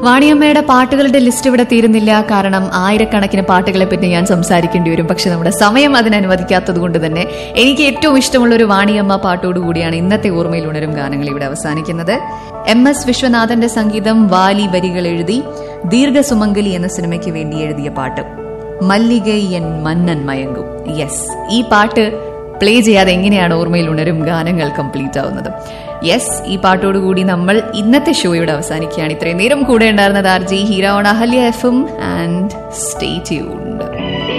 വാണിയമ്മയുടെ പാട്ടുകളുടെ ലിസ്റ്റ് ഇവിടെ തീരുന്നില്ല കാരണം ആയിരക്കണക്കിന് പാട്ടുകളെ പറ്റി ഞാൻ സംസാരിക്കേണ്ടി വരും പക്ഷെ നമ്മുടെ സമയം അതിന് അനുവദിക്കാത്തത് കൊണ്ട് തന്നെ എനിക്ക് ഏറ്റവും ഇഷ്ടമുള്ള ഒരു വാണിയമ്മ പാട്ടോടുകൂടിയാണ് ഇന്നത്തെ ഓർമ്മയിൽ ഉണരും ഗാനങ്ങൾ ഇവിടെ അവസാനിക്കുന്നത് എം എസ് വിശ്വനാഥന്റെ സംഗീതം വാലി വരികൾ എഴുതി ദീർഘസുമംഗലി എന്ന സിനിമയ്ക്ക് വേണ്ടി എഴുതിയ പാട്ട് മല്ലികൈ എൻ മന്നൻ മയങ്കും യെസ് ഈ പാട്ട് പ്ലേ ചെയ്യാതെ എങ്ങനെയാണ് ഓർമ്മയിൽ ഉണരും ഗാനങ്ങൾ കംപ്ലീറ്റ് ആവുന്നത് യെസ് ഈ പാട്ടോടുകൂടി നമ്മൾ ഇന്നത്തെ ഷോയുടെ അവസാനിക്കുകയാണ് ഇത്രയും നേരം കൂടെ ഉണ്ടായിരുന്നത് R G Heeron Ahalya F M and stay tune